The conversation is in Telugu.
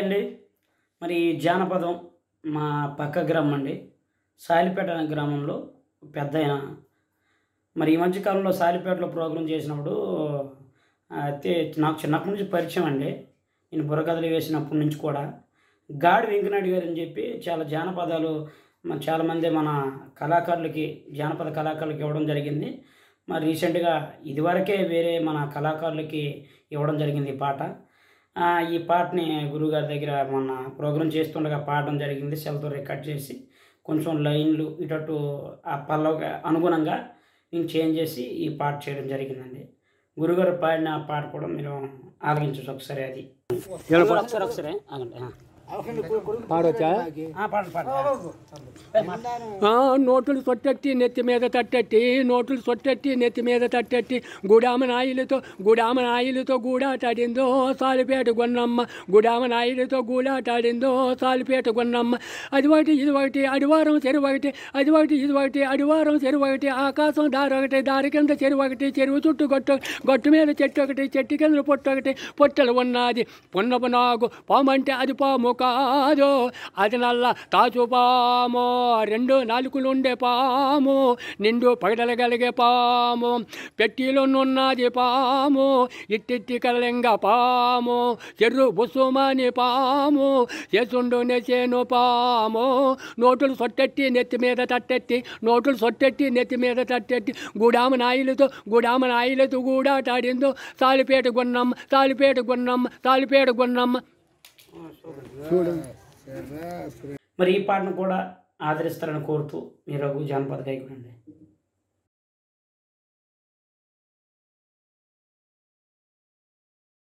అండి మరి ఈ జానపదం మా పక్క గ్రామం అండి సాలిపేట అనే గ్రామంలో పెద్ద ఆయన మరి ఈ మధ్యకాలంలో సాలిపేటలో ప్రోగ్రాం చేసినప్పుడు అయితే నాకు చిన్నప్పటి నుంచి పరిచయం అండి నేను బుర్రకథలు వేసినప్పటి నుంచి కూడా గాడి వెంకనాయుడు గారు అని చెప్పి చాలా జానపదాలు మన చాలామంది మన కళాకారులకి జానపద కళాకారులకి ఇవ్వడం జరిగింది మరి రీసెంట్గా ఇదివరకే వేరే మన కళాకారులకి ఇవ్వడం జరిగింది ఈ పాట ఆ, ఈ పాటని గురువుగారి దగ్గర మొన్న ప్రోగ్రాం చేస్తుండగా పాడడం జరిగింది సెల్తో రికార్డ్ చేసి కొంచెం లైన్లు ఇటట్టు ఆ పల్లవ అనుగుణంగా నేను చేంజ్ చేసి ఈ పాట చేయడం జరిగిందండి గురుగారు పాడిన ఆ పాట కూడా మీరు ఆలగించవచ్చు ఒకసారి అది ఒకసారి ఒకసారి ఆగండి ఆ. పాడొచ్చా ఆ, పాడండి పాడండి ఆ, నోటులు సొట్టెట్టి నెత్తి మీద తట్టెట్టి నోటులు సొట్టెట్టి నెత్తి మీద తట్టెట్టి గుడామ నాయులతో గుడామ నాయులతో గూడాటాడిందో సాలిపేట గొన్నమ్మ గుడామ నాయులతో గూడాటాడిందో సాలిపేట గొన్నమ్మ అది ఒకటి ఇది ఒకటి అడివారం చెరువు ఒకటి అది ఒకటి ఇది ఒకటి అడివారం చెరువు ఒకటి ఆకాశం దారి ఒకటి దారి కింద చెరువు ఒకటి చెరువు చుట్టూ గొట్టు గొట్టు మీద చెట్టు ఒకటి చెట్టు కింద పొట్టు ఒకటి పొట్టలు ఉన్నది పొన్నపు నాగు పాము అంటే అది పాము కాదు అది నల్ల తాచు పాము రెండు నాలుగులు ఉండే పాము నిండు పగడలగలిగే పాము పెట్టిలో ఉన్నది పాము ఇట్టిట్టి కలలింగ పాము చెర్రు బుస్సుమాని పాము చేసుండు నెసేను పాము నోటులు సొట్టెట్టి నెత్తి మీద తట్టెట్టి నోటులు సొట్టెట్టి నెత్తి మీద తట్టెట్టి గుడామ నాయులతో గుడామ నాయులతో గూడాటాడిందో తాలిపేట గున్నమ్మ తాలిపేట గున్నమ్మ తాలిపేట గున్నమ్మ మరి ఈ పాటను కూడా ఆదరిస్తారని కోరుతూ మీరు జానపద గాయకుడు అండి